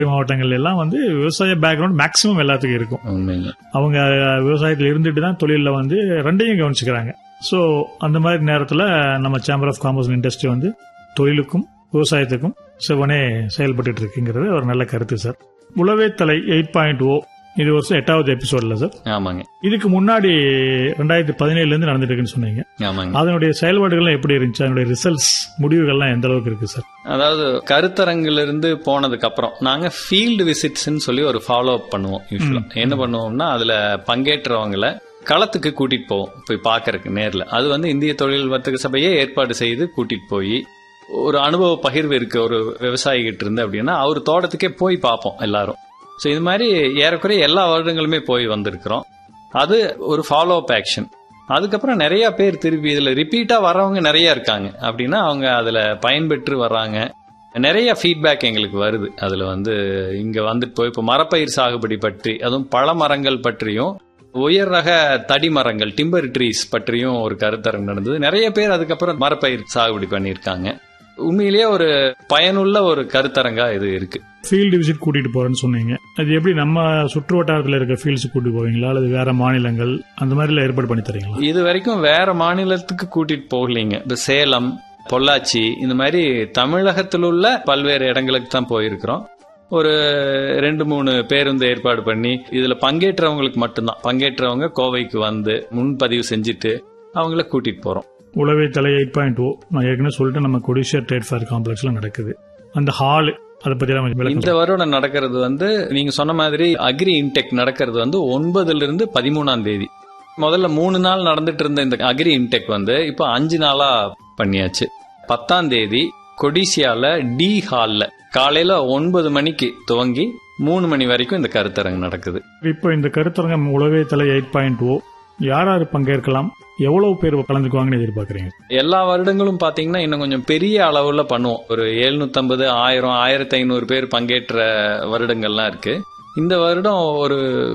மாவட்டங்கள் எல்லாம் வந்து விவசாய பேக்ரவுண்ட் மேக்சிமம் எல்லாத்துக்கும் இருக்கும் உண்மைங்க அவங்க விவசாயத்தில் இருந்துட்டு தான் தொழிலில் வந்து ரெண்டையும் கவனிச்சுக்கிறாங்க ஸோ அந்த மாதிரி நேரத்தில் நம்ம சேம்பர் ஆஃப் காமர்ஸ் இண்டஸ்ட்ரி வந்து தொழிலுக்கும் விவசாயத்துக்கும் செவனே செயல்பட்டு இருக்குங்கிறது ஒரு நல்ல கருத்து சார் உளவே தலை எயிட் பாயிண்ட் ஓ இது வருஷம் எட்டாவது எபிசோட்ல சார் ஆமாங்க இதுக்கு முன்னாடி ரெண்டாயிரத்தி பதினேழுல இருந்து நடந்துட்டு இருக்குன்னு சொன்னீங்க ஆமாங்க அதனுடைய செயல்பாடுகள்லாம் எப்படி இருந்துச்சு அதனுடைய ரிசல்ட்ஸ் முடிவுகள்லாம் எந்த அளவுக்கு இருக்கு சார் அதாவது கருத்தரங்குல இருந்து போனதுக்கு அப்புறம் நாங்க ஃபீல்டு விசிட்ஸ்னு சொல்லி ஒரு ஃபாலோ அப் பண்ணுவோம் யூஸ்வலா என்ன பண்ணுவோம்னா அதுல பங்கேற்றவங்கள களத்துக்கு கூட்டிட்டு போவோம் போய் பாக்கறதுக்கு நேர்ல அது வந்து இந்திய தொழில் வர்த்தக சபையே ஏற்பாடு செய்து கூட்டிட்டு போய் ஒரு அனுபவ பகிர்வு இருக்கு ஒரு விவசாயிகிட்ட இருந்து அப்படின்னா அவர் தோட்டத்துக்கே போய் பார்ப்போம் எல்லாரும் ஸோ இது மாதிரி ஏறக்குறைய எல்லா வருடங்களுமே போய் வந்திருக்கிறோம் அது ஒரு ஃபாலோ அப் ஆக்ஷன் அதுக்கப்புறம் நிறைய பேர் திருப்பி இதுல ரிப்பீட்டா வர்றவங்க நிறைய இருக்காங்க அப்படின்னா அவங்க அதுல பயன்பெற்று வர்றாங்க நிறைய ஃபீட்பேக் எங்களுக்கு வருது அதுல வந்து இங்க வந்துட்டு போய் இப்போ மரப்பயிர் சாகுபடி பற்றி அதுவும் பழ மரங்கள் பற்றியும் உயர் ரக தடி மரங்கள் டிம்பர் ட்ரீஸ் பற்றியும் ஒரு கருத்தரங்கு நடந்தது நிறைய பேர் அதுக்கப்புறம் மரப்பயிர் சாகுபடி பண்ணியிருக்காங்க உண்மையிலேயே ஒரு பயனுள்ள ஒரு கருத்தரங்கா இது இருக்கு ஃபீல்டு விசிட் கூட்டிட்டு போறேன்னு சொன்னீங்க அது எப்படி நம்ம சுற்று வட்டாரத்தில் இருக்க ஃபீல்ட்ஸ் கூட்டிட்டு போவீங்களா அல்லது வேற மாநிலங்கள் அந்த மாதிரிலாம் ஏற்பாடு பண்ணி தரீங்களா இது வரைக்கும் வேற மாநிலத்துக்கு கூட்டிட்டு போகலீங்க இந்த சேலம் பொள்ளாச்சி இந்த மாதிரி தமிழகத்தில் உள்ள பல்வேறு இடங்களுக்கு தான் போயிருக்கிறோம் ஒரு ரெண்டு மூணு பேருந்து ஏற்பாடு பண்ணி இதுல பங்கேற்றவங்களுக்கு மட்டும்தான் பங்கேற்றவங்க கோவைக்கு வந்து முன்பதிவு செஞ்சுட்டு அவங்கள கூட்டிட்டு போறோம் உளவே தலை எயிட் பாயிண்ட் ஓ நான் ஏற்கனவே சொல்லிட்டு நம்ம கொடிஷியா ட்ரேட் ஃபேர் காம்ப்ளெக்ஸ்ல நடக்குது அந்த ஹால் அதை பத்தி எல்லாம் கொஞ்சம் விளக்கம் இந்த வருடம் நடக்கிறது வந்து நீங்க சொன்ன மாதிரி அக்ரி இன்டெக் நடக்கிறது வந்து ஒன்பதுல இருந்து பதிமூணாம் தேதி முதல்ல மூணு நாள் நடந்துட்டு இருந்த இந்த அக்ரி இன்டெக் வந்து இப்போ அஞ்சு நாளா பண்ணியாச்சு பத்தாம் தேதி கொடிசியால டி ஹால்ல காலையில ஒன்பது மணிக்கு துவங்கி மூணு மணி வரைக்கும் இந்த கருத்தரங்கு நடக்குது இப்போ இந்த கருத்தரங்கம் உளவே தலை எயிட் பாயிண்ட் ஓ யார் யார் பங்கேற்கலாம் எவ்வளவு பேர் கலந்துக்குவாங்கன்னு எதிர்பார்க்கறீங்க எல்லா வருடங்களும் பாத்தீங்கன்னா இன்னும் கொஞ்சம் பெரிய அளவுல பண்ணுவோம் ஒரு 750 ஆயிரம் ஆயிரத்தி ஐநூறு பேர் பங்கேற்ற வருடங்கள்லாம் இருக்கு இந்த வருடம் ஒரு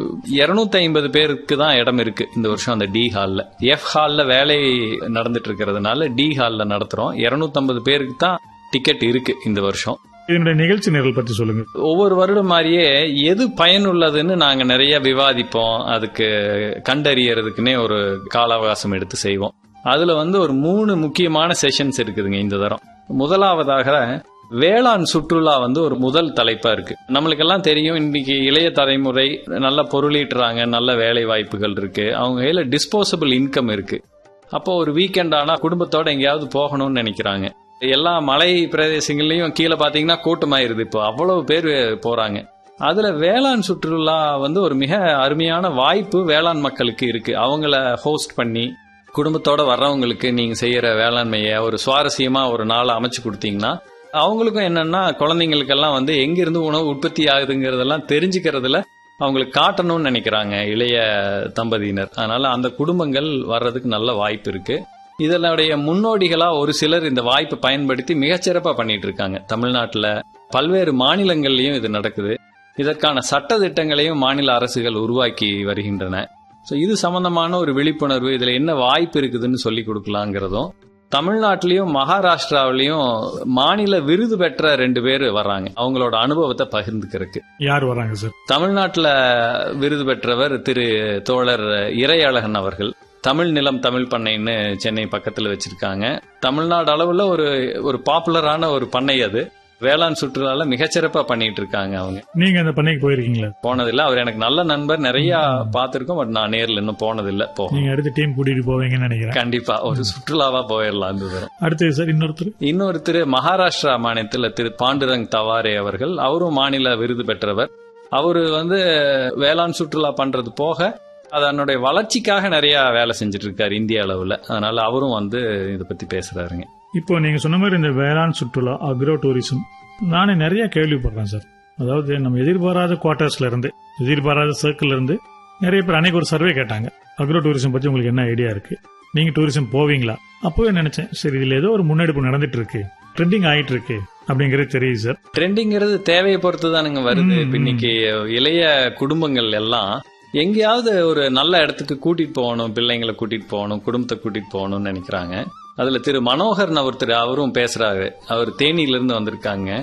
250 ஐம்பது பேருக்கு தான் இடம் இருக்கு இந்த வருஷம் அந்த டி ஹால்ல எஃப் ஹால்ல வேலை நடந்துட்டு இருக்கிறதுனால டி ஹால்ல நடத்துறோம் 250 பேருக்கு தான் டிக்கெட் இருக்கு இந்த வருஷம் இதனுடைய நிகழ்ச்சி நிரல் பத்தி சொல்லுங்க ஒவ்வொரு வருடம் மாதிரியே எது பயனுள்ளதுன்னு நாங்க நிறைய விவாதிப்போம் அதுக்கு கண்டறியறதுக்குன்னே ஒரு கால அவகாசம் எடுத்து செய்வோம் அதுல வந்து ஒரு மூணு முக்கியமான செஷன்ஸ் இருக்குதுங்க இந்த தரம் முதலாவதாக வேளாண் சுற்றுலா வந்து ஒரு முதல் தலைப்பா இருக்கு நம்மளுக்கெல்லாம் தெரியும் இன்னைக்கு இளைய தலைமுறை நல்ல பொருளீட்டுறாங்க நல்ல வேலை வாய்ப்புகள் இருக்கு அவங்க கையில டிஸ்போசபிள் இன்கம் இருக்கு அப்போ ஒரு வீக்கெண்ட் ஆனா குடும்பத்தோட எங்கேயாவது போகணும்னு நினைக்கிறாங்க எல்லா மலை பிரதேசங்கள்லயும் கீழே பாத்தீங்கன்னா கூட்டமாயிருது இப்போ அவ்வளவு பேர் போறாங்க அதுல வேளாண் சுற்றுலா வந்து ஒரு மிக அருமையான வாய்ப்பு வேளாண் மக்களுக்கு இருக்கு அவங்கள ஹோஸ்ட் பண்ணி குடும்பத்தோட வர்றவங்களுக்கு நீங்க செய்யற வேளாண்மைய ஒரு சுவாரஸ்யமா ஒரு நாளை அமைச்சு கொடுத்தீங்கன்னா அவங்களுக்கும் என்னன்னா குழந்தைங்களுக்கெல்லாம் வந்து எங்கிருந்து உணவு உற்பத்தி ஆகுதுங்கிறதெல்லாம் தெரிஞ்சுக்கிறதுல அவங்களுக்கு காட்டணும்னு நினைக்கிறாங்க இளைய தம்பதியினர் அதனால அந்த குடும்பங்கள் வர்றதுக்கு நல்ல வாய்ப்பு இருக்கு இதனுடைய முன்னோடிகளா ஒரு சிலர் இந்த வாய்ப்பை பயன்படுத்தி மிகச்சிறப்பா பண்ணிட்டு இருக்காங்க தமிழ்நாட்டுல பல்வேறு மாநிலங்கள்லயும் இது நடக்குது இதற்கான சட்ட திட்டங்களையும் மாநில அரசுகள் உருவாக்கி வருகின்றன ஸோ இது சம்பந்தமான ஒரு விழிப்புணர்வு இதுல என்ன வாய்ப்பு இருக்குதுன்னு சொல்லி கொடுக்கலாங்கிறதும் தமிழ்நாட்டிலையும் மகாராஷ்டிராவிலையும் மாநில விருது பெற்ற ரெண்டு பேர் வர்றாங்க அவங்களோட அனுபவத்தை பகிர்ந்துக்கிறதுக்கு யார் வராங்க சார் தமிழ்நாட்டில் விருது பெற்றவர் திரு தோழர் இறையழகன் அவர்கள் தமிழ் நிலம் தமிழ் பண்ணைன்னு சென்னை பக்கத்தில் வச்சிருக்காங்க தமிழ்நாடு அளவில் ஒரு ஒரு பாப்புலரான ஒரு பண்ணை அது வேளாண் சுற்றுலால மிகச்சிறப்பா பண்ணிட்டு இருக்காங்க அவங்க நீங்க அந்த பண்ணைக்கு போயிருக்கீங்களா போனதில்லை அவர் எனக்கு நல்ல நண்பர் நிறைய பார்த்திருக்கோம் பட் நான் நேர்ல இன்னும் போனதில்லை போ நீங்க அடுத்த டீம் கூட்டிட்டு போவீங்கன்னு நினைக்கிறேன் கண்டிப்பா ஒரு சுற்றுலாவா போயிடலாம் இந்த தூரம் அடுத்தது சார் இன்னொருத்தர் இன்னொரு திரு மகாராஷ்டிரா மாநிலத்தில் திரு பாண்டுரங் தவாரே அவர்கள் அவரும் மாநில விருது பெற்றவர் அவரு வந்து வேளாண் சுற்றுலா பண்றது போக அதனுடைய வளர்ச்சிக்காக நிறைய வேலை செஞ்சுட்டு இருக்காரு இந்திய அளவுல அதனால அவரும் வந்து இதை பத்தி பேசுறாருங்க இப்போ நீங்க சொன்ன மாதிரி இந்த வேளாண் சுற்றுலா அக்ரோ டூரிசம் நானே நிறைய கேள்விப்படுறேன் சார் அதாவது நம்ம எதிர்பாராத குவார்டர்ஸ்ல இருந்து எதிர்பாராத சர்க்கிள்ல இருந்து நிறைய பேர் அன்னைக்கு ஒரு சர்வே கேட்டாங்க அக்ரோ டூரிசம் பத்தி உங்களுக்கு என்ன ஐடியா இருக்கு நீங்க டூரிசம் போவீங்களா அப்பவே நினைச்சேன் சரி இதுல ஏதோ ஒரு முன்னெடுப்பு நடந்துட்டு இருக்கு ட்ரெண்டிங் ஆயிட்டு இருக்கு அப்படிங்கறது தெரியுது சார் ட்ரெண்டிங்கிறது தேவையை பொறுத்து தானுங்க வருது ம், இப்ப இன்னைக்கு இளைய குடும்பங்கள் எல்லாம் எங்கேயாவது ஒரு நல்ல இடத்துக்கு கூட்டிட்டு போகணும் பிள்ளைங்களை கூட்டிட்டு போகணும் குடும்பத்தை கூட்டிட்டு போகணும்னு நினைக்கிறாங்க அதுல திரு மனோகர்னு ஒருத்தர் அவரும் பேசுறாரு அவர் தேனியில இருந்து வந்திருக்காங்க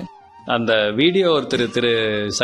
அந்த வீடியோ ஒருத்தர் திரு